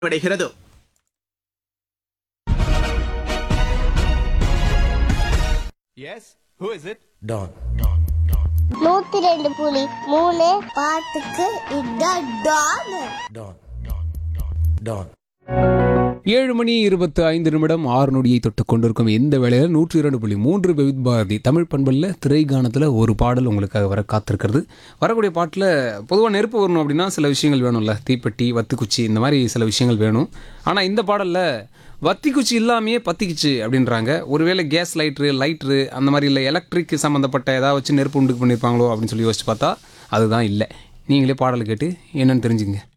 நிறைவடைகிறது Yes? Who is it? Don. நூத்தி ரெண்டு புலி மூணு பாட்டுக்கு இதான் டான் Don. Don. ஏழு மணி இருபத்து ஐந்து நிமிடம் ஆறு நொடியை தொட்டு கொண்டிருக்கும் இந்த வேளையில் நூற்றி இரண்டு புள்ளி மூன்று விவித் பாரதி தமிழ் பண்பலில் திரைகானத்தில் ஒரு பாடல் உங்களுக்காக வர காத்திருக்கிறது வரக்கூடிய பாட்டில் பொதுவாக நெருப்பு வரணும் அப்படின்னா சில விஷயங்கள் வேணும்ல தீப்பெட்டி வத்துக்குச்சி இந்த மாதிரி சில விஷயங்கள் வேணும் ஆனால் இந்த பாடலில் வத்திக்குச்சி இல்லாமையே பத்திக்குச்சு அப்படின்றாங்க ஒருவேளை கேஸ் லைட்ரு லைட்ரு அந்த மாதிரி இல்லை எலக்ட்ரிக் சம்மந்தப்பட்ட ஏதாவது வச்சு நெருப்பு உண்டு பண்ணியிருப்பாங்களோ அப்படின்னு சொல்லி யோசிச்சு பார்த்தா அதுதான் இல்லை நீங்களே பாடல் கேட்டு என்னன்னு தெரிஞ்சுங்க